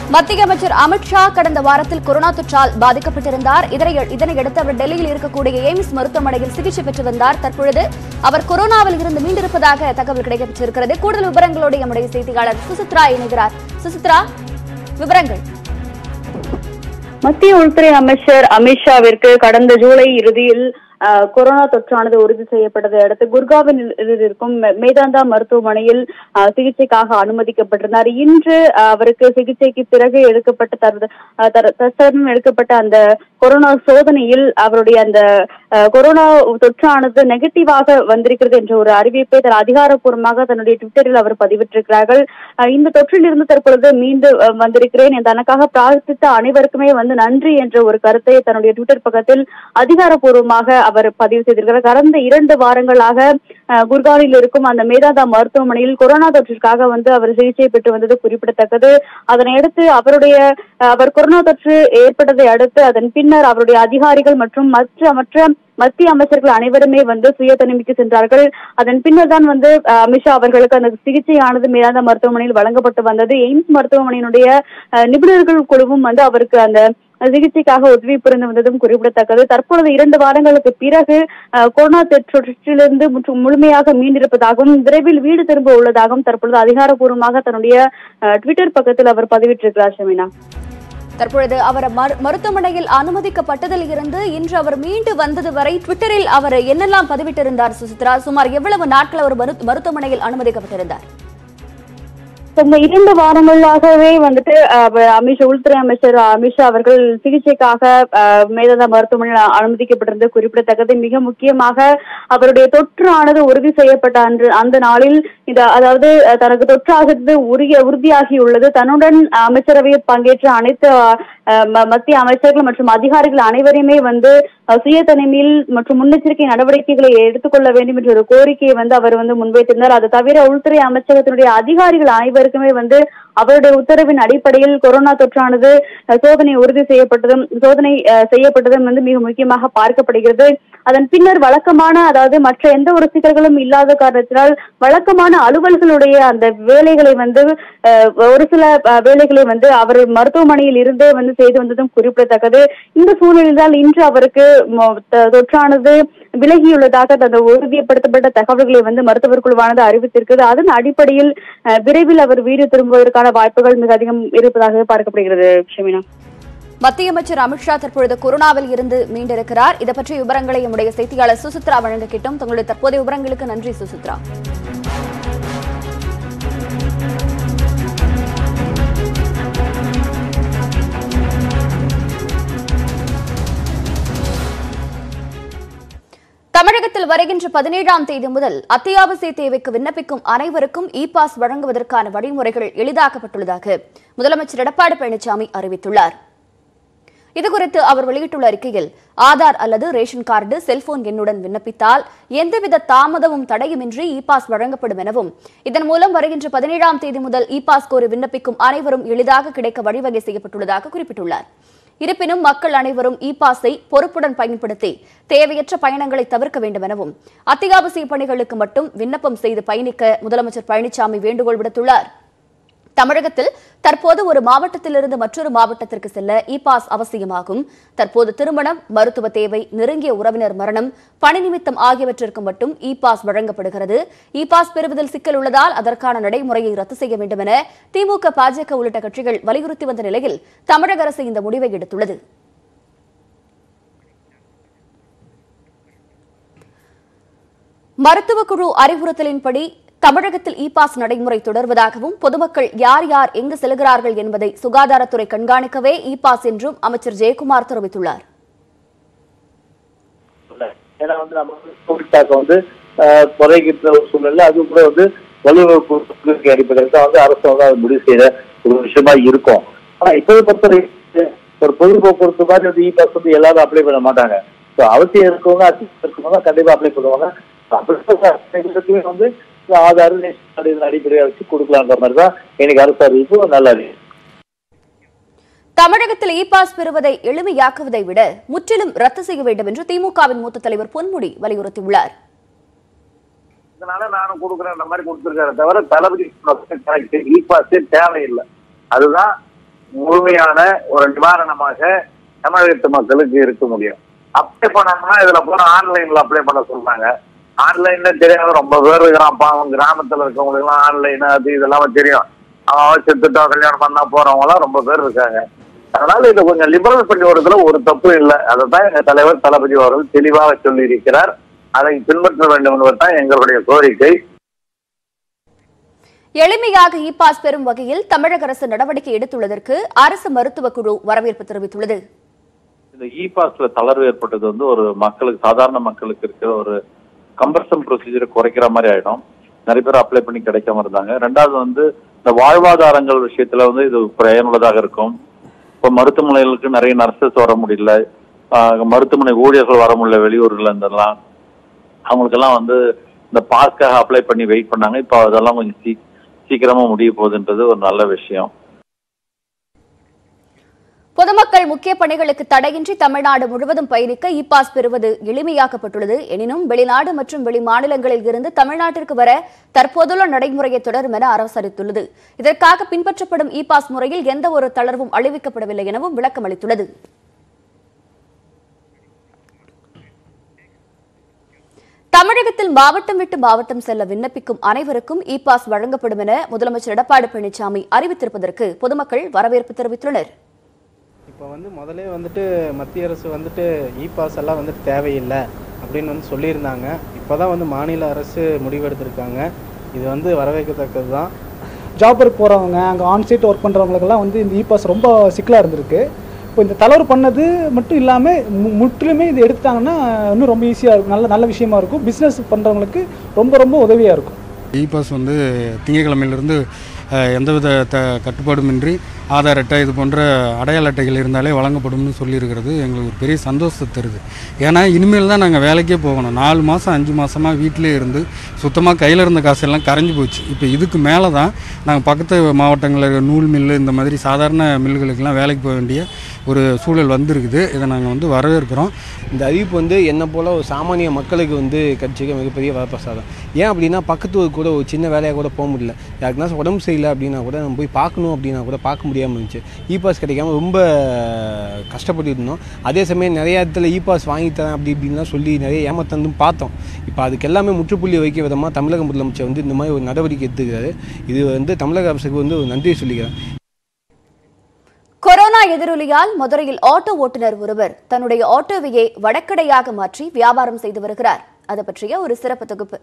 மத்திய அமைச்சர் அமித்ஷா கடந்த வாரத்தில் கொரோனா தொற்றால் பாதிக்கப்பட்டிருந்தார் இதனை இதனையடுத்து அவர் டெல்லியில் இருக்கக்கூடிய எய்ம்ஸ் மருத்துவமனையில் சிகிச்சை பெற்று வந்தார் தற்பொழுது அவர் கொரோனாவில் இருந்து மீண்டிருப்பதாக தகவல் கிடைக்கப்பட்டிருக்கிறது கூடுதல் விவரங்களோடு நம்முடைய செய்தியாளர் சுசித்ரா இணைகிறார் சுசித்ரா விவரங்கள் மத்திய உள்துறை அமைச்சர் அமித்ஷாவிற்கு கடந்த ஜூலை இறுதியில் அஹ், கொரோனா தொற்றானது உறுதி செய்யப்பட்டதை அடுத்து குர்காவில் இருக்கும் மே- மேதாந்தா மருத்துவமனையில் அஹ், சிகிச்சைக்காக அனுமதிக்கப்பட்டிருந்தார் இன்று அஹ், அவருக்கு சிகிச்சைக்கு பிறகு எடுக்கப்பட்ட தர- அஹ், தர- தற்சமயம் எடுக்கப்பட்ட அந்த கொரோனா சோதனையில் அவருடைய அந்த அஹ், கொரோனா தொற்றானது நெகட்டிவாக வந்திருக்கிறது என்ற ஒரு அறிவிப்பை தன் அதிகாரப்பூர்வமாக தன்னுடைய ட்விட்டரில் அவர் பதிவிட்டிருக்கிறார்கள் அஹ், இந்த தொற்றில் இருந்து தற்பொழுது மீண்டு அஹ், வந்திருக்கிறேன் என் தனக்காக பிரார்த்தித்த அனைவருக்குமே வந்து நன்றி என்ற ஒரு கருத்தை தன்னுடைய ட்விட்டர் பக்கத்தில் அதிகாரப்பூர்வமாக அவர் பதிவு செய்திருக்கிறார் கடந்த இரண்டு வாரங்களாக அஹ், குர்கானில் இருக்கும் அந்த மேதாந்தா மருத்துவமனையில் கொரோனா தொற்றிற்காக வந்து அவர் சிகிச்சை பெற்று வந்தது குறிப்பிடத்தக்கது அதனையடுத்து அவருடைய அஹ், அவர் கொரோனா தொற்று ஏற்பட்டதை அடுத்து அதன் பின்னர் அவருடைய அதிகாரிகள் மற்றும் மற்ற மற்ற மத்திய அமைச்சர்கள் அனைவருமே வந்து சுய தனிமைக்கு சென்றார்கள் அதன் பின்னர் தான் வந்து அஹ், அமித்ஷா அவர்களுக்கு அந்த சிகிச்சையானது மேலாந்த மருத்துவமனையில் வழங்கப்பட்டு வந்தது எய்ம்ஸ் மருத்துவமனையினுடைய அஹ், நிபுணர்கள் குழுவும் வந்து அவருக்கு அந்த சிகிச்சைக்காக உதவி புரிந்து வந்ததும் குறிப்பிடத்தக்கது தற்பொழுது இரண்டு வாரங்களுக்கு பிறகு அஹ், கொரோனா தொற்றிலிருந்து முற்று- முழுமையாக மீண்டிருப்பதாகவும் விரைவில் வீடு திரும்ப உள்ளதாகவும் தற்பொழுது அதிகாரப்பூர்வமாக தன்னுடைய அஹ், ட்விட்டர் பக்கத்தில் அவர் பதிவிட்டிருக்கிறார் ஷமினா தற்பொழுது அவர் மரு- மருத்துவமனையில் அனுமதிக்கப்பட்டதில் இருந்து இன்று அவர் மீண்டு வந்தது வரை ட்விட்டரில் அவர் என்னெல்லாம் பதிவிட்டிருந்தார் சுசித்ரா சுமார் எவ்வளவு நாட்கள் அவர் மரு- மருத்துவமனையில் அனுமதிக்கப்பட்டிருந்தார் இந்த இரண்டு வாரங்களாகவே வந்துட்டு அஹ், அமித்ஷா உள்துறை அமைச்சர் அமித்ஷா அவர்கள் சிகிச்சைக்காக அஹ், மேதாந்தா மருத்துவமனையில் அனுமதிக்கப்பட்டிருந்தது குறிப்பிடத்தக்கது மிக முக்கியமாக அவருடைய தொற்றானது உறுதி செய்யப்பட்ட அன்று அந்த நாளில் இந்த அதாவது அஹ், தனக்கு தொற்றாகிறது உரிய உறுதியாகியுள்ளது தன்னுடன் அமைச்சரவையில் பங்கேற்ற அனைத்து அஹ், ம- மத்திய அமைச்சர்கள் மற்றும் அதிகாரிகள் அனைவரையுமே வந்து அஹ், சுய தனிமையில் மற்றும் முன்னெச்சரிக்கை நடவடிக்கைகளை எடுத்துக்கொள்ள வேண்டும் என்ற ஒரு கோரிக்கையை வந்து அவர் வந்து முன்வைத்திருந்தார் அது தவிர உள்துறை அமைச்சகத்தினுடைய அதிகாரிகள் அனைவருக்குமே வந்து அவருடைய உத்தரவின் அடிப்படையில் கொரோனா தொற்றானது அஹ், சோதனை உறுதி செய்யப்பட்டதும் சோதனை அஹ், செய்யப்பட்டதும் வந்து மிக முக்கியமாக பார்க்கப்படுகிறது அதன் பின்னர் வழக்கமான அதாவது மற்ற எந்த ஒரு சிக்கல்களும் இல்லாத காரணத்தினால் வழக்கமான அலுவல்களுடைய அந்த வேலைகளை வந்து அஹ், ஒரு சில அஹ், வேலைகளை வந்து அவர் மருத்துவமனையில் இருந்தே வந்து செய்து வந்ததும் குறிப்பிடத்தக்கது இந்த சூழ்நிலையில் தான் இன்று அவருக்கு மொ- த- தொற்றானது விலகியுள்ளதாக அந்த உறுதிப்படுத்தப்பட்ட தகவல்களை வந்து மருத்துவர் குழுவானது அறிவித்திருக்கிறது அதன் அடிப்படையில் அஹ், விரைவில் அவர் வீடு திரும்புவதற்கான வாய்ப்புகள் மிக அதிகம் இருப்பதாக பார்க்கப்படுகிறது ஷமினா மத்திய அமைச்சர் அமித்ஷா தற்பொழுது கொரோனாவில் இருந்து மீண்டிருக்கிறார் இதை பற்றிய விவரங்களை நம்முடைய செய்தியாளர் சுசித்ரா வழங்க கேட்டோம் தங்களுடைய தற்போதைய விவரங்களுக்கு நன்றி சுசித்ரா தமிழகத்தில் வருகின்ற பதினேழாம் தேதி முதல் அத்தியாவசிய தேவைக்கு விண்ணப்பிக்கும் அனைவருக்கும் இ பாஸ் வழங்குவதற்கான வழிமுறைகள் எளிதாக்கப்பட்டுள்ளதாக முதலமைச்சர் எடப்பாடி பழனிசாமி அறிவித்துள்ளார் இதுகுறித்து அவர் வெளியிட்டுள்ள அறிக்கையில் ஆதார் அல்லது ரேஷன் கார்டு செல்போன் எண்ணுடன் விண்ணப்பித்தால் எந்தவித தாமதமும் தடையுமின்றி இ பாஸ் வழங்கப்படும் எனவும் இதன் மூலம் வருகின்ற பதினேழாம் தேதி முதல் இ பாஸ் கோரி விண்ணப்பிக்கும் அனைவரும் எளிதாக கிடைக்க வழிவகை செய்யப்பட்டுள்ளதாக குறிப்பிட்டுள்ளார் இருப்பினும் மக்கள் அனைவரும் இ பாஸை பொறுப்புடன் பயன்படுத்தி தேவையற்ற பயணங்களை தவிர்க்க வேண்டும் எனவும் அத்தியாவசிய பணிகளுக்கு மட்டும் விண்ணப்பம் செய்து பயணிக்க முதலமைச்சர் பழனிசாமி வேண்டுகோள் விடுத்துள்ளார் தமிழகத்தில் தற்போது ஒரு மாவட்டத்திலிருந்து மற்றொரு மாவட்டத்திற்கு செல்ல இ பாஸ் அவசியமாகும் தற்போது திருமணம் மருத்துவ தேவை நெருங்கிய உறவினர் மரணம் பணி நிமித்தம் ஆகியவற்றிற்கு மட்டும் இ பாஸ் வழங்கப்படுகிறது இ பாஸ் பெறுவதில் சிக்கல் உள்ளதால் அதற்கான நடைமுறையை ரத்து செய்ய வேண்டும் என திமுக பாஜக உள்ளிட்ட கட்சிகள் வலியுறுத்தி வந்த நிலையில் தமிழக அரசு இந்த முடிவை எடுத்துள்ளது மருத்துவக் குழு அறிவுறுத்தலின்படி தமிழகத்தில் இ பாஸ் நடைமுறை தொடர்வதாகவும் பொதுமக்கள் யார் யார் எங்கு செல்கிறார்கள் என்பதை சுகாதாரத்துறை கண்காணிக்கவே இ பாஸ் என்றும் அமைச்சர் ஜெயக்குமார் தெரிவித்துள்ளார் ஏன்னா வந்து நம்ம வந்து கோவிட் தாக்கம் வந்து ஆஹ், குறைகின்ற ஒரு சூழ்நிலை அது கூட வந்து வலுவகுப்பு அடிப்படையில் தான் வந்து அரசு வந்து அதை முடிவு செய்த ஒரு விஷயமா இருக்கும் ஆனா இப்போதை பொறுத்தவரை ஒரு பொது போக்குவரத்து மாதிரி வந்து இ பாஸ் வந்து எல்லாரும் அப்ளை பண்ண மாட்டாங்க ஸோ அவசியம் இருக்கவங்க அத்தியாவசியம் இருக்கவங்க கண்டிப்பா அப்ளை பண்ணுவாங்க அப்படி வந்து இந்த ஆதார் ரேஷன் கார்டு இதன் அடிப்படையை வச்சு கொடுக்கலான்ற மாதிரி தான் எனக்கு அரசு அறிவிப்பு நல்ல அறிவிப்பு தமிழகத்தில் இ பாஸ் பெறுவதை எளிமையாக்குவதை விட முற்றிலும் ரத்து செய்ய வேண்டும் என்று திமுகவின் மூத்த தலைவர் பொன்முடி வலியுறுத்தியுள்ளார் இதனால நானும் கொடுக்குறேன் மாதிரி கொடுத்துருக்காரு தவிர தளபதி இ பாஸ் தேவையில்லை அதுதான் முழுமையான ஒரு நிவாரணமாக தமிழகத்து மக்களுக்கு இருக்க முடியும் அப்ளை பண்ணணும்னா இதுல போற ஆன்லைன்ல அப்ளை பண்ண சொல்றாங்க ஆன்லைன்ல தெரியாத ரொம்ப பேர் இருக்கிறான் பாவம் கிராமத்துல இருக்கவங்களுக்கு எல்லாம் ஆன்லைன் அது இதெல்லாம் தெரியும் அவன் செத்துட்டா கல்யாணம் பண்ணா போறவங்க எல்லாம் ரொம்ப பேர் இருக்காங்க அதனால இதை கொஞ்சம் லிபரல் பண்ணி வரதுல ஒரு தப்பு இல்லை அதை தான் எங்க தலைவர் தளபதி அவர்கள் தெளிவாக சொல்லி இருக்கிறார் அதை பின்பற்ற வேண்டும் என்பதுதான் எங்களுடைய கோரிக்கை எளிமையாக இ பாஸ் பெறும் வகையில் தமிழக அரசு நடவடிக்கை எடுத்துள்ளதற்கு அரசு மருத்துவக் குழு வரவேற்பு தெரிவித்துள்ளது இந்த இ பாஸ்ல தளர்வு ஏற்பட்டது வந்து ஒரு மக்களுக்கு சாதாரண மக்களுக்கு இருக்கிற ஒரு கம்பர்சன் ப்ரொசீஜரை குறைக்கிற மாதிரி ஆயிடும் நிறைய பேர் அப்ளை பண்ணி கிடைக்காம இருந்தாங்க ரெண்டாவது வந்து இந்த வாழ்வாதாரங்கள் விஷயத்துல வந்து இது பயனுள்ளதாக இருக்கும் இப்போ மருத்துவமனைகளுக்கு நிறைய நர்சஸ் வர முடியல ஆஹ் மருத்துவமனை ஊழியர்கள் வர முடியல வெளியூர்ல இருந்தெல்லாம் அவங்களுக்கெல்லாம் வந்து இந்த பாஸ்க்காக அப்ளை பண்ணி வெயிட் பண்ணாங்க இப்போ அதெல்லாம் கொஞ்சம் சீ சீக்கிரமா முடிய போகுதுன்றது ஒரு நல்ல விஷயம் பொதுமக்கள் முக்கிய பணிகளுக்கு தடையின்றி தமிழ்நாடு முழுவதும் பயணிக்க இ பாஸ் பெறுவது எளிமையாக்கப்பட்டுள்ளது எனினும் வெளிநாடு மற்றும் வெளி மாநிலங்களில் இருந்து தமிழ்நாட்டிற்கு வர தற்போதுள்ள நடைமுறையை தொடரும் என அரசு அறிவித்துள்ளது இதற்காக பின்பற்றப்படும் இ பாஸ் முறையில் எந்த ஒரு தளர்வும் அளிக்கப்படவில்லை எனவும் விளக்கம் அளித்துள்ளது தமிழகத்தில் மாவட்டம் விட்டு மாவட்டம் செல்ல விண்ணப்பிக்கும் அனைவருக்கும் இ பாஸ் வழங்கப்படும் என முதலமைச்சர் எடப்பாடி பழனிசாமி அறிவித்திருப்பதற்கு பொதுமக்கள் வரவேற்பு தெரிவித்துள்ளனர் இப்போ வந்து முதலே வந்துட்டு மத்திய அரசு வந்துட்டு இ பாஸ் எல்லாம் வந்துட்டு தேவையில்லை அப்படின்னு வந்து சொல்லியிருந்தாங்க இப்போ தான் வந்து மாநில அரசு முடிவெடுத்திருக்காங்க இது வந்து வரவேற்கத்தக்கது தான் ஜாபருக்கு போகிறவங்க அங்கே ஆன்சைட் ஒர்க் பண்ணுறவங்களுக்கெல்லாம் வந்து இந்த இ பாஸ் ரொம்ப சிக்கலாக இருந்திருக்கு இப்போ இந்த தளர்வு பண்ணது மட்டும் இல்லாமல் மு- முற்றிலுமே இது எடுத்தாங்கன்னா இன்னும் ரொம்ப ஈஸியாக இருக்கும் நல்ல நல்ல விஷயமா இருக்கும் பிஸ்னஸ் பண்ணுறவங்களுக்கு ரொம்ப ரொம்ப உதவியாக இருக்கும் இ பாஸ் வந்து திங்கட்கிழமையிலிருந்து அஹ், எந்தவித த கட்டுப்பாடுமின்றி ஆதார் அட்டை இது போன்ற அடையாள அட்டைகள் இருந்தாலே வழங்கப்படும்னு சொல்லியிருக்கிறது எங்களுக்கு ஒரு பெரிய சந்தோஷத்தை தருது ஏன்னா இனிமேல் தான் நாங்கள் வேலைக்கே போகணும் நாலு மாதம் அஞ்சு மாதமாக வீட்டிலே இருந்து சுத்தமாக கையில் இருந்த காசெல்லாம் கரைஞ்சி போச்சு இப்போ இதுக்கு மேலே தான் நாங்கள் பக்கத்து மாவட்டங்களில் நூல் மில்லு இந்த மாதிரி சாதாரண மில்லுகளுக்கெல்லாம் வேலைக்கு போக வேண்டிய ஒரு சூழல் வந்திருக்குது இதை நாங்கள் வந்து வரவேற்கிறோம் இந்த அறிவிப்பு வந்து என்னை போல் ஒரு சாமானிய மக்களுக்கு வந்து கிடைச்சிக்க மிகப்பெரிய வரப்பிரசாதம் ஏன் அப்படின்னா பக்கத்து ஊருக்கு கூட ஒரு சின்ன வேலையாக கூட போக முடியல யாருக்குனா உடம்பு சரியில்லை அப்படின்னா கூட நம்ம போய் பார்க்கணும் அப்படின்னா கூட பார்க்க முடியாமல் இருந்துச்சு இ பாஸ் கிடைக்காம ரொம்ப கஷ்டப்பட்டு இருந்தோம் அதே சமயம் நிறைய இடத்துல இ பாஸ் வாங்கி தரேன் அப்படி இப்படின்லாம் சொல்லி நிறைய ஏமாத்தந்தும் பார்த்தோம் இப்போ அதுக்கு எல்லாமே முற்றுப்புள்ளி வைக்க விதமாக தமிழக முதலமைச்சர் வந்து இந்த மாதிரி ஒரு நடவடிக்கை எடுத்துக்கிறாரு இது வந்து தமிழக அரசுக்கு வந்து ஒரு நன்றியை சொல்லிக்கிறேன் கொரோனா எதிரொலியால் மதுரையில் ஆட்டோ ஓட்டுநர் ஒருவர் தன்னுடைய ஆட்டோவையே வடக்கடையாக மாற்றி வியாபாரம் செய்து வருகிறார் அது பற்றிய ஒரு சிறப்பு தொகுப்பு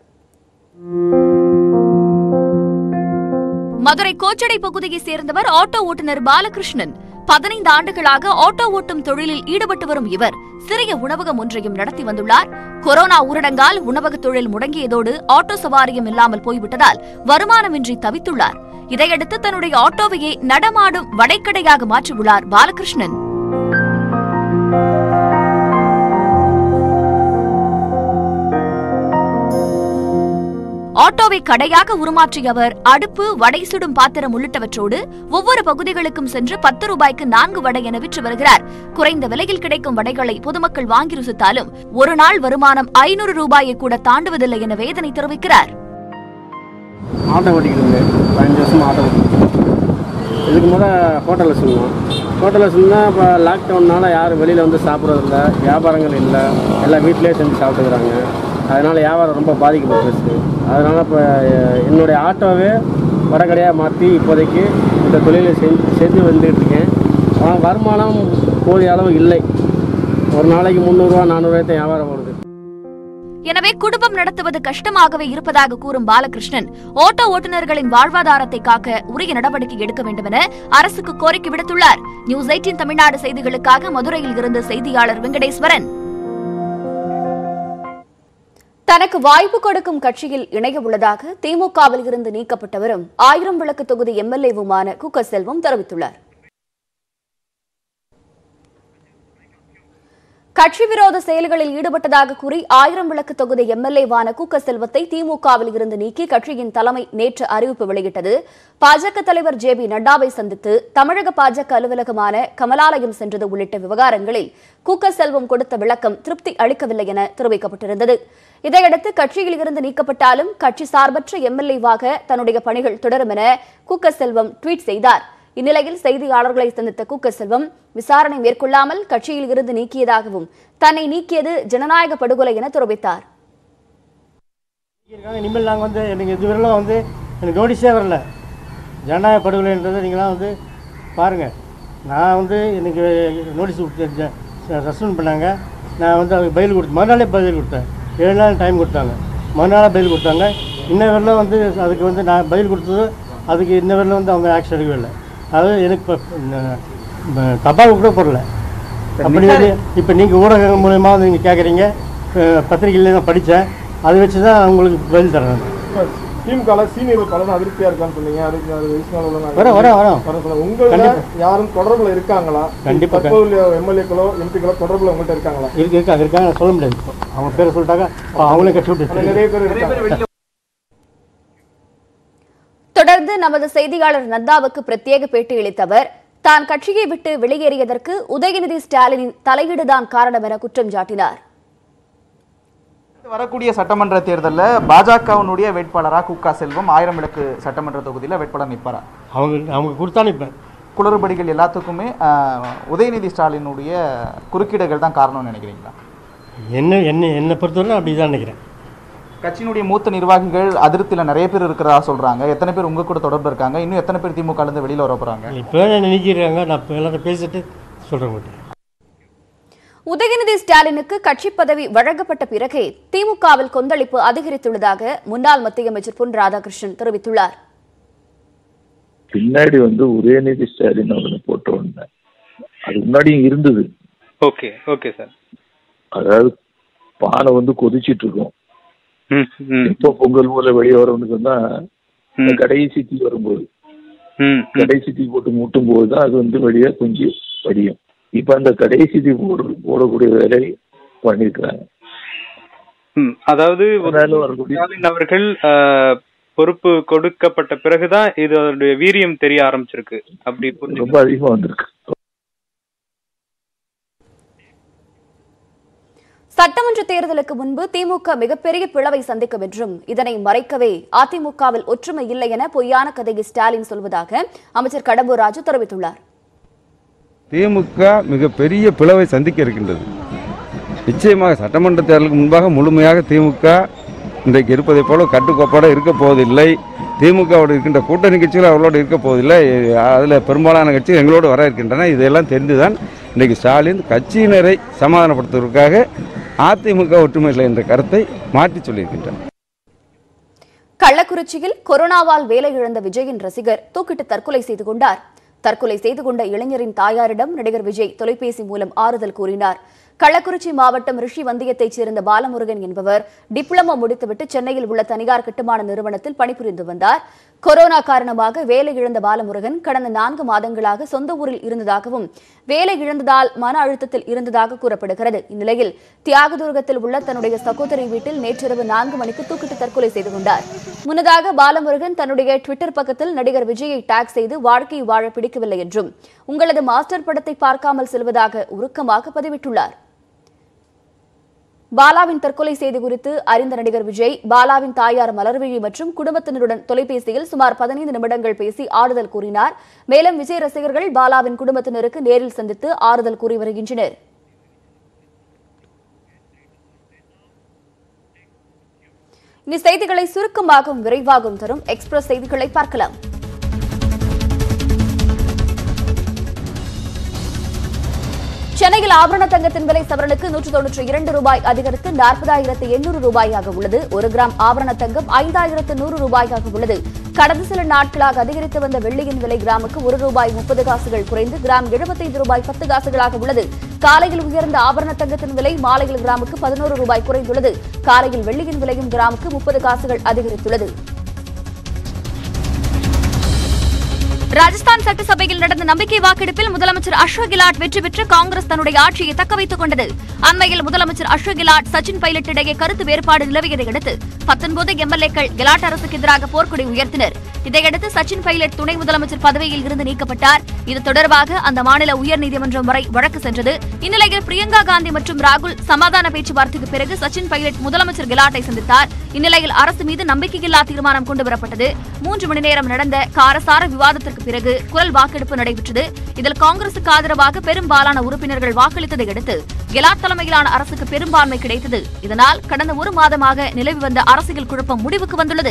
மதுரை கோச்சடை பகுதியை சேர்ந்தவர் ஆட்டோ ஓட்டுநர் பாலகிருஷ்ணன் பதினைந்து ஆண்டுகளாக ஆட்டோ ஓட்டும் தொழிலில் ஈடுபட்டு வரும் இவர் சிறிய உணவகம் ஒன்றையும் நடத்தி வந்துள்ளார் கொரோனா ஊரடங்கால் உணவக தொழில் முடங்கியதோடு ஆட்டோ சவாரியும் இல்லாமல் போய்விட்டதால் வருமானமின்றி தவித்துள்ளார் இதையடுத்து தன்னுடைய ஆட்டோவையே நடமாடும் வடைக்கடையாக மாற்றியுள்ளார் பாலகிருஷ்ணன் ஆட்டோவை கடையாக உருமாற்றிய அவர் அடுப்பு வடை சுடும் பாத்திரம் உள்ளிட்டவற்றோடு ஒவ்வொரு பகுதிகளுக்கும் சென்று பத்து ரூபாய்க்கு நான்கு வடை என விற்று வருகிறார் குறைந்த விலையில் கிடைக்கும் வடைகளை பொதுமக்கள் வாங்கி ருசித்தாலும் ஒரு நாள் வருமானம் ஐநூறு ரூபாயை கூட தாண்டுவதில்லை என வேதனை தெரிவிக்கிறார் ஆட்டோ ஓட்டிக்கிட்டு பதினஞ்சு வருஷமாக ஆட்டோ ஓட்டிக்கிட்டு இதுக்கு முத ஹோட்டலில் சொன்னோம் ஹோட்டலில் சொன்னால் இப்போ லாக்டவுன்னால யாரும் வெளியில் வந்து சாப்பிட்றதில்ல வியாபாரங்கள் இல்லை எல்லாம் வீட்டிலே செஞ்சு சாப்பிட்டுக்கிறாங்க அதனால் வியாபாரம் ரொம்ப பாதிக்கப்பட்டுருச்சு அதனால் இப்போ என்னுடைய ஆட்டோவே வடகடையாக மாற்றி இப்போதைக்கு இந்த தொழிலை செஞ்சு செஞ்சு வந்துட்டு இருக்கேன் ஆனால் வருமானம் போதிய அளவு இல்லை ஒரு நாளைக்கு முந்நூறுரூவா நானூறுரூவாய்க்கு தான் வியாபாரம் ஓடுது எனவே குடும்பம் நடத்துவது கஷ்டமாகவே இருப்பதாக கூறும் பாலகிருஷ்ணன் ஓட்டோ ஓட்டுநர்களின் வாழ்வாதாரத்தை காக்க உரிய நடவடிக்கை எடுக்க வேண்டும் என அரசுக்கு கோரிக்கை விடுத்துள்ளார் நியூஸ் எயிட்டின் தமிழ்நாடு செய்திகளுக்காக மதுரையில் இருந்து செய்தியாளர் வெங்கடேஸ்வரன் தனக்கு வாய்ப்பு கொடுக்கும் கட்சியில் இணைய உள்ளதாக திமுகவில் இருந்து நீக்கப்பட்டவரும் ஆயிரம் விளக்கு தொகுதி எம்எல்ஏவுமான குக்க செல்வம் தெரிவித்துள்ளார் கட்சி விரோத செயல்களில் ஈடுபட்டதாக கூறி ஆயிரம் விளக்கு தொகுதி எம்எல்ஏவான குக்க செல்வத்தை திமுகவில் இருந்து நீக்கி கட்சியின் தலைமை நேற்று அறிவிப்பு வெளியிட்டது பாஜக தலைவர் ஜே பி நட்டாவை சந்தித்து தமிழக பாஜக அலுவலகமான கமலாலயம் சென்றது உள்ளிட்ட விவகாரங்களில் குக்க செல்வம் கொடுத்த விளக்கம் திருப்தி அளிக்கவில்லை என தெரிவிக்கப்பட்டிருந்தது இதையடுத்து கட்சியில் இருந்து நீக்கப்பட்டாலும் கட்சி சார்பற்ற எம்எல்ஏவாக தன்னுடைய பணிகள் தொடரும் என குக்க செல்வம் ட்வீட் செய்தார் இந்நிலையில் செய்தியாளர்களை சந்தித்த குக்க செல்வம் விசாரணை மேற்கொள்ளாமல் கட்சியில் இருந்து நீக்கியதாகவும் தன்னை நீக்கியது ஜனநாயக படுகொலை என தெரிவித்தார் இருக்காங்க இனிமேல் நாங்கள் வந்து எனக்கு இதுவரையிலும் வந்து எனக்கு நோட்டீஸே வரல ஜனநாயக படுகொலைன்றதை நீங்களாம் வந்து பாருங்கள் நான் வந்து எனக்கு நோட்டீஸ் சஸ்பெண்ட் பண்ணாங்க நான் வந்து அதுக்கு பதில் கொடுத்து மறுநாளே பதில் கொடுத்தேன் ஏழு நாள் டைம் கொடுத்தாங்க மறுநாளாக பதில் கொடுத்தாங்க இன்ன வரலும் வந்து அதுக்கு வந்து நான் பதில் கொடுத்தது அதுக்கு இன்ன வரலும் வந்து அவங்க ஆக்ஷன் எடுக்கவே இல்லை அதாவது எனக்கு இப்போ தபால் கூட போடல அப்படி வந்து இப்போ நீங்கள் ஊடகங்கள் மூலயமா வந்து நீங்கள் கேட்குறீங்க பத்திரிகையில் நான் படித்தேன் அதை வச்சு தான் உங்களுக்கு பதில் தரேன் நான். திமுக சீனியர் பலரும் அதிருப்தியா இருக்கான்னு சொன்னீங்க அறுபத்தி நாலு வயசு மேல உள்ளவங்க வரோம், வரோம், வரோம். வர சொல்லுங்க. உங்கள கண்டிப்பா. யாரும் தொடர்புல இருக்காங்களா கண்டிப்பா. தற்போதைய எம்எல்ஏக்களோ எம்பிக்களோ தொடர்புல உங்கள்கிட்ட இருக்காங்களா இருக்கு இருக்காங்க இருக்காங்க நான் சொல்ல முடியாது இப்போ. அவங்க பேரை சொல்லிட்டாங்க அப்ப அவங்களே கட்டி ஆனா விட்டு நிறைய பேர் இருக்காங்க தொடர்ந்து நமது செய்தியாளர் நந்தாவுக்கு பிரத்யேக பேட்டியளித்த அவர் தான் கட்சியை விட்டு வெளியேறியதற்கு உதயநிதி ஸ்டாலினின் தலையீடுதான் காரணம் என குற்றம் சாட்டினார் வரக்கூடிய சட்டமன்ற தேர்தலில் பாஜகவினுடைய வேட்பாளரா குக்கா செல்வம் ஆயிரம் விளக்கு சட்டமன்ற தொகுதியில் வேட்பாளர் நிற்பாரா அவங்க அவங்க கொடுத்தானே இப்போ குளறுபடிகள் எல்லாத்துக்குமே ஆஹ், உதயநிதி ஸ்டாலினுடைய குறுக்கீடுகள் தான் காரணம்னு நினைக்கிறீங்களா என்ன என்ன என்னை பொறுத்தவரை அப்படி தான் நினைக்கிறேன் கட்சியினுடைய மூத்த நிர்வாகிகள் அதிருப்தியில் நிறைய பேர் இருக்கிறதா சொல்றாங்க எத்தனை பேர் உங்க கூட தொடர்பு இருக்காங்க இன்னும் எத்தனை பேர் திமுக இருந்து வெளியில வர போறாங்க இப்போ தான் நினைக்கிறாங்க நான் இப்போ எல்லாத்தையும் பேசிட்டு சொல்கிறேன் உங்கள்கிட்ட உதயநிதி ஸ்டாலினுக்கு கட்சி பதவி வழங்கப்பட்ட பிறகே திமுகவில் கொந்தளிப்பு அதிகரித்துள்ளதாக முன்னாள் மத்திய அமைச்சர் பொன் ராதாகிருஷ்ணன் தெரிவித்துள்ளார் பின்னாடி வந்து உதயநிதி ஸ்டாலின் அவரை போட்ட உடனே அது முன்னாடியும் இருந்தது ஓகே ஓகே சார் அதாவது பானை வந்து கொதிச்சிட்டு இருக்கும் ம் ம் எப்போ பொங்கல் போல வெளியே வரும்னு சொன்னா இந்த கடைசி தீ வரும்போது ம் கடைசி தீ போட்டு மூட்டும் போது தான் அது வந்து வெளியே கொஞ்சம் வடியும் இப்ப அந்த கடைசி தீ போடு போடக்கூடிய வேலையை பண்ணிருக்கிறாங்க ம் அதாவது அதனால வரக்கூடிய ஸ்டாலின் அவர்கள் ஆஹ், பொறுப்பு கொடுக்கப்பட்ட பிறகுதான் இதோடைய வீரியம் தெரிய ஆரம்பிச்சிருக்கு அப்படி புரிஞ்சு ரொம்ப அதிகமா வந்திருக்கு சட்டமன்ற தேர்தலுக்கு முன்பு திமுக மிகப்பெரிய பிளவை சந்திக்கும் என்றும் இதனை மறைக்கவே அதிமுகவில் ஒற்றுமை இல்லை என பொய்யான கதையை ஸ்டாலின் சொல்வதாக அமைச்சர் கடம்பூர் ராஜு தெரிவித்துள்ளார் திமுக மிகப்பெரிய பிளவை சந்திக்க இருக்கின்றது நிச்சயமாக சட்டமன்ற தேர்தலுக்கு முன்பாக முழுமையாக திமுக இன்றைக்கு இருப்பதைப் போல கட்டுக்கோப்பாடு இருக்க போவதில்லை திமுகவோடு இருக்கின்ற கூட்டணி கட்சிகள் அவர்களோடு இருக்க போவதில்லை அதில் பெரும்பாலான கட்சிகள் எங்களோடு வர இருக்கின்றன இதெல்லாம் தெரிந்துதான் இன்றைக்கு ஸ்டாலின் கட்சியினரை சமாதானப்படுத்துவதற்காக அதிமுக ஒற்றுமை இல்லை என்ற கருத்தை மாற்றி சொல்லியிருக்கின்றனர் கள்ளக்குறிச்சியில் கொரோனாவால் வேலை இழந்த விஜயின் ரசிகர் தூக்கிட்டு தற்கொலை செய்து கொண்டார் தற்கொலை செய்து கொண்ட இளைஞரின் தாயாரிடம் நடிகர் விஜய் தொலைபேசி மூலம் ஆறுதல் கூறினார் கள்ளக்குறிச்சி மாவட்டம் ரிஷி வந்தியத்தைச் சேர்ந்த பாலமுருகன் என்பவர் டிப்ளமோ முடித்துவிட்டு சென்னையில் உள்ள தனியார் கட்டுமான நிறுவனத்தில் பணிபுரிந்து வந்தார் கொரோனா காரணமாக வேலை இழந்த பாலமுருகன் கடந்த நான்கு மாதங்களாக சொந்த ஊரில் இருந்ததாகவும் வேலை இழந்ததால் மன அழுத்தத்தில் இருந்ததாக கூறப்படுகிறது இந்நிலையில் தியாகதுர்கத்தில் உள்ள தன்னுடைய சகோதரி வீட்டில் நேற்றிரவு நான்கு மணிக்கு தூக்கிட்டு தற்கொலை செய்து கொண்டார் முன்னதாக பாலமுருகன் தன்னுடைய ட்விட்டர் பக்கத்தில் நடிகர் விஜயை டாக் செய்து வாழ்க்கை வாழ பிடிக்கவில்லை என்றும் உங்களது மாஸ்டர் படத்தை பார்க்காமல் செல்வதாக உருக்கமாக பதிவிட்டுள்ளார் பாலாவின் தற்கொலை செய்தி குறித்து அறிந்த நடிகர் விஜய் பாலாவின் தாயார் மலர்விழி மற்றும் குடும்பத்தினருடன் தொலைபேசியில் சுமார் பதினைந்து நிமிடங்கள் பேசி ஆறுதல் கூறினார் மேலும் விஜய் ரசிகர்கள் பாலாவின் குடும்பத்தினருக்கு நேரில் சந்தித்து ஆறுதல் கூறி வருகின்றனர் இனி செய்திகளை சுருக்கமாகவும் விரைவாகவும் தரும் எக்ஸ்பிரஸ் செய்திகளை பார்க்கலாம் சென்னையில் ஆபரண தங்கத்தின் விலை சவரனுக்கு நூற்று தொன்னூற்றி இரண்டு ரூபாய் அதிகரித்து நாற்பதாயிரத்து எண்ணூறு ரூபாயாக உள்ளது ஒரு கிராம் ஆபரண தங்கம் ஐந்தாயிரத்து நூறு ரூபாயாக உள்ளது கடந்த சில நாட்களாக அதிகரித்து வந்த வெள்ளியின் விலை கிராமுக்கு ஒரு ரூபாய் முப்பது காசுகள் குறைந்து கிராம் எழுபத்தைந்து ரூபாய் பத்து காசுகளாக உள்ளது காலையில் உயர்ந்த ஆபரண தங்கத்தின் விலை மாலையில் கிராமுக்கு பதினோரு ரூபாய் குறைந்துள்ளது காலையில் வெள்ளியின் விலையும் கிராமுக்கு முப்பது காசுகள் அதிகரித்துள்ளது ராஜஸ்தான் சட்டசபையில் நடந்த நம்பிக்கை வாக்கெடுப்பில் முதலமைச்சர் அசோக் கெலாட் வெற்றி பெற்று காங்கிரஸ் தன்னுடைய ஆட்சியை தக்கவைத்துக் கொண்டது அண்மையில் முதலமைச்சர் அசோக் கெலாட் சச்சின் பைலட் இடையே கருத்து வேறுபாடு நிலவியதை அடுத்து பத்தொன்பது எம்எல்ஏக்கள் கெலாட் அரசுக்கு எதிராக போர்க்கொடி உயர்த்தினர் இதையடுத்து சச்சின் பைலட் துணை முதலமைச்சர் பதவியில் இருந்து நீக்கப்பட்டார் இது தொடர்பாக அந்த மாநில உயர்நீதிமன்றம் வரை வழக்கு சென்றது இந்நிலையில் பிரியங்கா காந்தி மற்றும் ராகுல் சமாதான பேச்சுவார்த்தைக்கு பிறகு சச்சின் பைலட் முதலமைச்சர் கெலாட்டை சந்தித்தார் இந்நிலையில் அரசு மீது நம்பிக்கையில்லா தீர்மானம் கொண்டுவரப்பட்டது மூன்று மணி நேரம் நடந்த காரசார விவாதத்திற்கு பிறகு குரல் வாக்கெடுப்பு நடைபெற்றது இதில் காங்கிரசுக்கு ஆதரவாக பெரும்பாலான உறுப்பினர்கள் வாக்களித்ததை அடுத்து கெலாட் தலைமையிலான அரசுக்கு பெரும்பான்மை கிடைத்தது இதனால் கடந்த ஒரு மாதமாக நிலவி வந்த அரசியல் குழப்பம் முடிவுக்கு வந்துள்ளது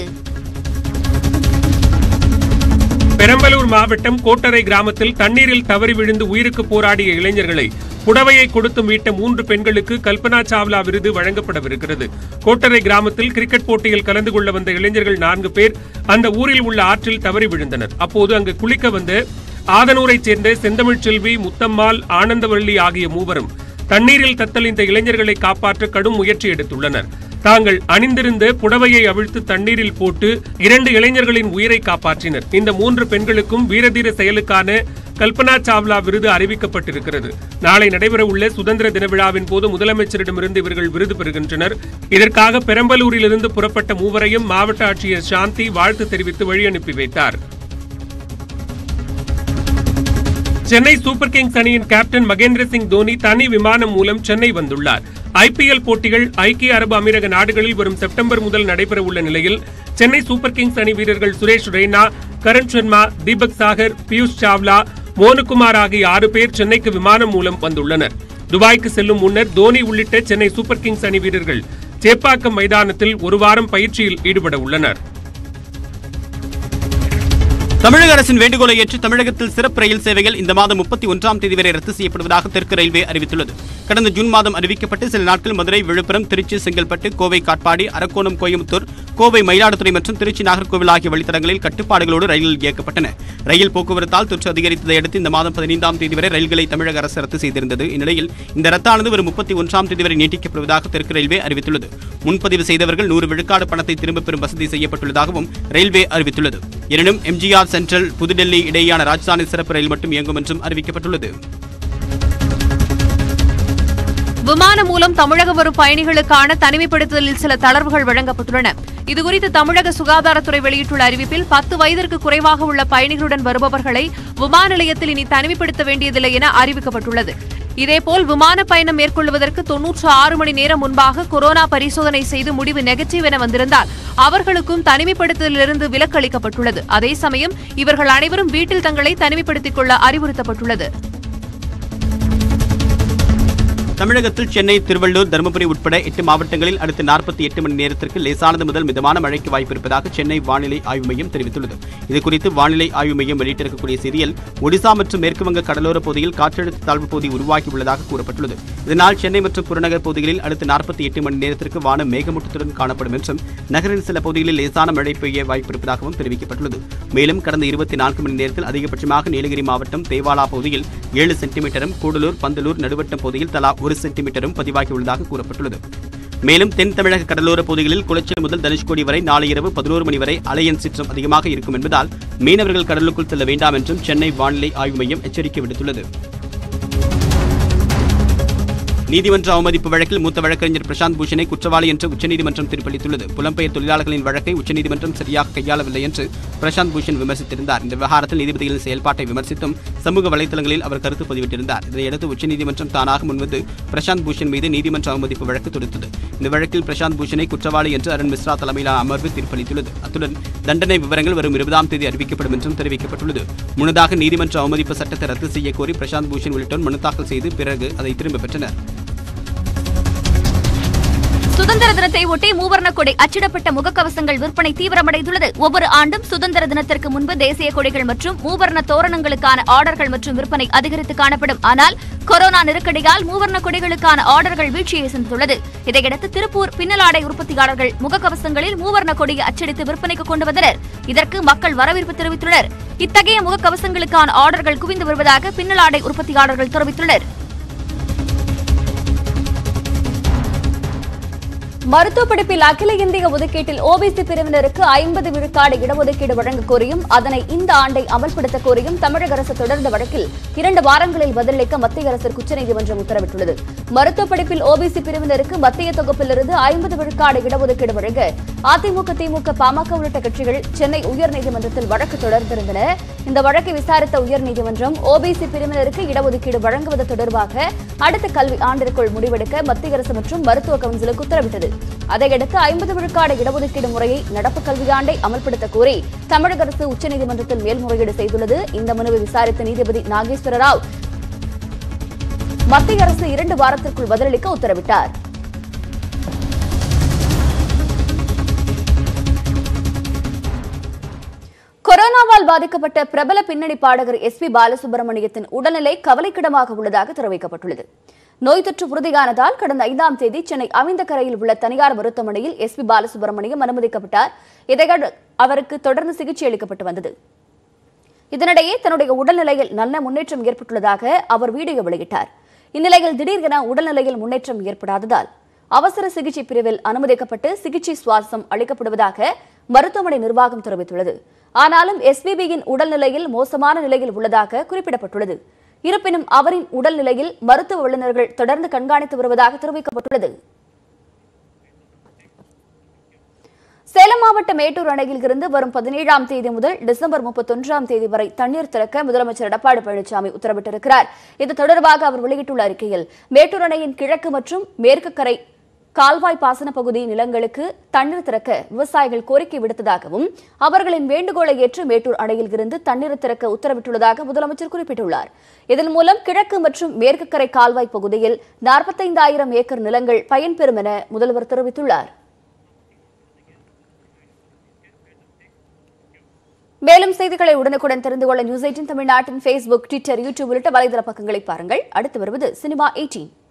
பெரம்பலூர் மாவட்டம் கோட்டரை கிராமத்தில் தண்ணீரில் தவறி விழுந்து உயிருக்கு போராடிய இளைஞர்களை புடவையை கொடுத்து மீட்ட மூன்று பெண்களுக்கு கல்பனா சாவ்லா விருது வழங்கப்படவிருக்கிறது கோட்டரை கிராமத்தில் கிரிக்கெட் போட்டியில் கலந்து கொள்ள வந்த இளைஞர்கள் நான்கு பேர் அந்த ஊரில் உள்ள ஆற்றில் தவறி விழுந்தனர் அப்போது அங்கு குளிக்க வந்த ஆதனூரைச் சேர்ந்த செந்தமிழ் செல்வி முத்தம்மாள் ஆனந்தவள்ளி ஆகிய மூவரும் தண்ணீரில் தத்தளிந்த இளைஞர்களை காப்பாற்ற கடும் முயற்சி எடுத்துள்ளனர் தாங்கள் அணிந்திருந்த புடவையை அவிழ்த்து தண்ணீரில் போட்டு இரண்டு இளைஞர்களின் உயிரை காப்பாற்றினர் இந்த மூன்று பெண்களுக்கும் வீரதீர செயலுக்கான கல்பனா சாவ்லா விருது அறிவிக்கப்பட்டிருக்கிறது நாளை நடைபெறவுள்ள சுதந்திர தின விழாவின் போது முதலமைச்சரிடமிருந்து இவர்கள் விருது பெறுகின்றனர் இதற்காக பெரம்பலூரிலிருந்து புறப்பட்ட மூவரையும் மாவட்ட ஆட்சியர் சாந்தி வாழ்த்து தெரிவித்து வழி அனுப்பி வைத்தார் சென்னை சூப்பர் கிங்ஸ் அணியின் கேப்டன் மகேந்திர சிங் தோனி தனி விமானம் மூலம் சென்னை வந்துள்ளார் ஐபிஎல் போட்டிகள் ஐக்கிய அரபு அமீரக நாடுகளில் வரும் செப்டம்பர் முதல் நடைபெறவுள்ள நிலையில் சென்னை சூப்பர் கிங்ஸ் அணி வீரர்கள் சுரேஷ் ரெய்னா கரண் சர்மா தீபக் சாகர் பியூஷ் சாவ்லா மோனுகுமார் ஆகிய ஆறு பேர் சென்னைக்கு விமானம் மூலம் வந்துள்ளனர் துபாய்க்கு செல்லும் முன்னர் தோனி உள்ளிட்ட சென்னை சூப்பர் கிங்ஸ் அணி வீரர்கள் சேப்பாக்கம் மைதானத்தில் ஒரு வாரம் பயிற்சியில் ஈடுபட உள்ளனர் தமிழக அரசின் வேண்டுகோளை ஏற்று தமிழகத்தில் சிறப்பு ரயில் சேவைகள் இந்த மாதம் முப்பத்தி ஒன்றாம் தேதி வரை ரத்து செய்யப்படுவதாக தெற்கு ரயில்வே அறிவித்துள்ளது கடந்த ஜூன் மாதம் அறிவிக்கப்பட்டு சில நாட்கள் மதுரை விழுப்புரம் திருச்சி செங்கல்பட்டு கோவை காட்பாடி அரக்கோணம் கோயம்புத்தூர் கோவை மயிலாடுதுறை மற்றும் திருச்சி நாகர்கோவில் ஆகிய வழித்தடங்களில் கட்டுப்பாடுகளோடு ரயில்கள் இயக்கப்பட்டன ரயில் போக்குவரத்தால் தொற்று அதிகரித்ததை அடுத்து இந்த மாதம் பதினைந்தாம் தேதி வரை ரயில்களை தமிழக அரசு ரத்து செய்திருந்தது இந்நிலையில் இந்த ரத்தானது வரும் முப்பத்தி ஒன்றாம் தேதி வரை நீட்டிக்கப்படுவதாக தெற்கு ரயில்வே அறிவித்துள்ளது முன்பதிவு செய்தவர்கள் நூறு விழுக்காடு பணத்தை திரும்பப் பெறும் வசதி செய்யப்பட்டுள்ளதாகவும் ரயில்வே அறிவித்துள்ளது எனினும் எம்ஜிஆர் சென்ட்ரல் புதுடெல்லி இடையேயான ராஜ்தானி சிறப்பு ரயில் மட்டும் இயங்கும் என்றும் அறிவிக்கப்பட்டுள்ளது விமானம் மூலம் தமிழகம் வரும் பயணிகளுக்கான தனிமைப்படுத்துதலில் சில தளர்வுகள் வழங்கப்பட்டுள்ளன இதுகுறித்து தமிழக சுகாதாரத்துறை வெளியிட்டுள்ள அறிவிப்பில் பத்து வயதிற்கு குறைவாக உள்ள பயணிகளுடன் வருபவர்களை விமான நிலையத்தில் இனி தனிமைப்படுத்த வேண்டியதில்லை என அறிவிக்கப்பட்டுள்ளது இதேபோல் விமான பயணம் மேற்கொள்வதற்கு தொன்னூற்று ஆறு மணி நேரம் முன்பாக கொரோனா பரிசோதனை செய்து முடிவு நெகட்டிவ் என வந்திருந்தால் அவர்களுக்கும் தனிமைப்படுத்தலிலிருந்து விலக்கு அளிக்கப்பட்டுள்ளது அதே சமயம் இவர்கள் அனைவரும் வீட்டில் தங்களை தனிமைப்படுத்திக் கொள்ள அறிவுறுத்தப்பட்டுள்ளது தமிழகத்தில் சென்னை திருவள்ளூர் தருமபுரி உட்பட எட்டு மாவட்டங்களில் அடுத்த நாற்பத்தி எட்டு மணி நேரத்திற்கு லேசானது முதல் மிதமான மழைக்கு வாய்ப்பு இருப்பதாக சென்னை வானிலை ஆய்வு மையம் தெரிவித்துள்ளது இதுகுறித்து வானிலை ஆய்வு மையம் வெளியிட்டிருக்கக்கூடிய செய்தியில் ஒடிசா மற்றும் மேற்குவங்க கடலோர பகுதியில் காற்றழுத்த தாழ்வு பகுதி உருவாகியுள்ளதாக கூறப்பட்டுள்ளது இதனால் சென்னை மற்றும் புறநகர் பகுதிகளில் அடுத்த நாற்பத்தி எட்டு மணி நேரத்திற்கு வானம் மேகமூட்டத்துடன் காணப்படும் என்றும் நகரின் சில பகுதிகளில் லேசான மழை பெய்ய வாய்ப்பு இருப்பதாகவும் தெரிவிக்கப்பட்டுள்ளது மேலும் கடந்த இருபத்தி நான்கு மணி நேரத்தில் அதிகபட்சமாக நீலகிரி மாவட்டம் தேவாலா பகுதியில் ஏழு சென்டிமீட்டரும் கூடலூர் பந்தலூர் நடுவட்டம் பகுதியில் தலா ஒரு சென்டிமீட்டரும் பதிவாகியுள்ளதாக கூறப்பட்டுள்ளது மேலும் தென் தமிழக கடலோர பகுதிகளில் குளச்சல் முதல் தனுஷ்கோடி வரை நாளை இரவு பதினோரு மணி வரை அலையன் சீற்றம் அதிகமாக இருக்கும் என்பதால் மீனவர்கள் கடலுக்குள் செல்ல வேண்டாம் என்றும் சென்னை வானிலை ஆய்வு மையம் எச்சரிக்கை விடுத்துள்ளது நீதிமன்ற அவமதிப்பு வழக்கில் மூத்த வழக்கறிஞர் பிரசாந்த் பூஷனை குற்றவாளி என்று உச்சநீதிமன்றம் தீர்ப்பளித்துள்ளது புலம்பெயர் தொழிலாளர்களின் வழக்கை உச்சநீதிமன்றம் சரியாக கையாளவில்லை என்று பிரசாந்த் பூஷன் விமர்சித்திருந்தார் இந்த விவகாரத்தில் நீதிபதிகளின் செயல்பாட்டை விமர்சித்தும் சமூக வலைதளங்களில் அவர் கருத்து பதிவிட்டிருந்தார் இதனையடுத்து உச்சநீதிமன்றம் தானாக முன்வந்து பிரசாந்த் பூஷன் மீது நீதிமன்ற அவமதிப்பு வழக்கு தொடுத்தது இந்த வழக்கில் பிரசாந்த் பூஷனை குற்றவாளி என்று அருண் மிஸ்ரா தலைமையிலான அமர்வு தீர்ப்பளித்துள்ளது அத்துடன் தண்டனை விவரங்கள் வரும் இருபதாம் தேதி அறிவிக்கப்படும் என்றும் தெரிவிக்கப்பட்டுள்ளது முன்னதாக நீதிமன்ற அவமதிப்பு சட்டத்தை ரத்து செய்ய கோரி பிரசாந்த் பூஷன் உள்ளிட்டோர் மனு தாக்கல் செய்து பிறகு அதை திரும்பப் பெற்றனர் சுதந்திர தினத்தை ஒட்டி மூவர்ண கொடி அச்சிடப்பட்ட முகக்கவசங்கள் விற்பனை தீவிரமடைந்துள்ளது ஒவ்வொரு ஆண்டும் சுதந்திர தினத்திற்கு முன்பு தேசிய கொடிகள் மற்றும் மூவர்ண தோரணங்களுக்கான ஆர்டர்கள் மற்றும் விற்பனை அதிகரித்து காணப்படும் ஆனால் கொரோனா நெருக்கடியால் மூவர்ண கொடிகளுக்கான ஆர்டர்கள் வீழ்ச்சியை சந்தித்துள்ளது இதையடுத்து திருப்பூர் பின்னலாடை உற்பத்தியாளர்கள் முகக்கவசங்களில் மூவர்ண கொடியை அச்சடித்து விற்பனைக்கு கொண்டு வந்தனர் இதற்கு மக்கள் வரவேற்பு தெரிவித்துள்ளனர் இத்தகைய முகக்கவசங்களுக்கான ஆர்டர்கள் குவிந்து வருவதாக பின்னலாடை உற்பத்தியாளர்கள் தெரிவித்துள்ளனர் மருத்துவ படிப்பில் அகில இந்திய ஒதுக்கீட்டில் ஓபிசி பிரிவினருக்கு ஐம்பது விழுக்காடு இடஒதுக்கீடு வழங்க கோரியும் அதனை இந்த ஆண்டை அமல்படுத்த கோரியும் தமிழக அரசு தொடர்ந்த வழக்கில் இரண்டு வாரங்களில் பதிலளிக்க மத்திய அரசிற்கு உச்சநீதிமன்றம் உத்தரவிட்டுள்ளது மருத்துவ படிப்பில் ஓபிசி பிரிவினருக்கு மத்திய தொகுப்பிலிருந்து ஐம்பது விழுக்காடு இடஒதுக்கீடு வழங்க அதிமுக திமுக பாமக உள்ளிட்ட கட்சிகள் சென்னை உயர்நீதிமன்றத்தில் வழக்கு தொடர்ந்திருந்தன இந்த வழக்கை விசாரித்த உயர்நீதிமன்றம் ஓபிசி பிரிவினருக்கு இடஒதுக்கீடு வழங்குவது தொடர்பாக அடுத்த கல்வி ஆண்டிற்குள் முடிவெடுக்க மத்திய அரசு மற்றும் மருத்துவ கவுன்சிலுக்கு உத்தரவிட்டது அதையடுத்து ஐம்பது விழுக்காடு இடஒதுக்கீடு முறையை நடப்பு கல்வியாண்டை அமல்படுத்த கோரி தமிழக அரசு உச்சநீதிமன்றத்தில் மேல்முறையீடு செய்துள்ளது இந்த மனுவை விசாரித்த நீதிபதி நாகேஸ்வர ராவ் மத்திய அரசு இரண்டு வாரத்திற்குள் பதிலளிக்க உத்தரவிட்டார் கொரோனாவால் பாதிக்கப்பட்ட பிரபல பின்னணி பாடகர் எஸ் பி பாலசுப்ரமணியத்தின் உடல்நிலை கவலைக்கிடமாக உள்ளதாக தெரிவிக்கப்பட்டுள்ளது நோய் தொற்று உறுதியானதால் கடந்த ஐந்தாம் தேதி சென்னை அவிந்தக்கரையில் உள்ள தனியார் மருத்துவமனையில் எஸ் பி பாலசுப்ரமணியம் அனுமதிக்கப்பட்டார் இதையடுத்து அவருக்கு தொடர்ந்து சிகிச்சை அளிக்கப்பட்டு வந்தது இதனிடையே தன்னுடைய உடல்நிலையில் நல்ல முன்னேற்றம் ஏற்பட்டுள்ளதாக அவர் வீடியோ வெளியிட்டார் இந்நிலையில் திடீரென உடல்நிலையில் முன்னேற்றம் ஏற்படாததால் அவசர சிகிச்சை பிரிவில் அனுமதிக்கப்பட்டு சிகிச்சை சுவாசம் அளிக்கப்படுவதாக மருத்துவமனை நிர்வாகம் தெரிவித்துள்ளது ஆனாலும் எஸ்பிபியின் உடல்நிலையில் மோசமான நிலையில் உள்ளதாக குறிப்பிடப்பட்டுள்ளது இருப்பினும் அவரின் உடல்நிலையில் மருத்துவ வல்லுநர்கள் தொடர்ந்து கண்காணித்து வருவதாக தெரிவிக்கப்பட்டுள்ளது சேலம் மாவட்ட மேட்டூர் அணையில் இருந்து வரும் பதினேழாம் தேதி முதல் டிசம்பர் முப்பத்தொன்றாம் தேதி வரை தண்ணீர் திறக்க முதலமைச்சர் எடப்பாடி பழனிசாமி உத்தரவிட்டிருக்கிறார் இது தொடர்பாக அவர் வெளியிட்டுள்ள அறிக்கையில் மேட்டூர் அணையின் கிழக்கு மற்றும் மேற்கு கரை கால்வாய் பாசன பகுதி நிலங்களுக்கு தண்ணீர் திறக்க விவசாயிகள் கோரிக்கை விடுத்ததாகவும் அவர்களின் வேண்டுகோளை ஏற்று மேட்டூர் அணையில் இருந்து தண்ணீர் திறக்க உத்தரவிட்டுள்ளதாக முதலமைச்சர் குறிப்பிட்டுள்ளார் இதன் மூலம் கிழக்கு மற்றும் மேற்கு கரை கால்வாய் பகுதியில் நாற்பத்தைந்தாயிரம் ஏக்கர் நிலங்கள் பயன்பெறும் என முதல்வர் தெரிவித்துள்ளார் மேலும் செய்திகளை உடனுக்குடன் தெரிந்து கொள்ள நியூஸ் எயிட்டின் தமிழ்நாட்டின் ஃபேஸ்புக் ட்விட்டர் யூடியூப் உள்ளிட்ட வலைதள பக்கங்களை பாருங்கள் அடுத்து வருவது சினிமா எயிட்டீன்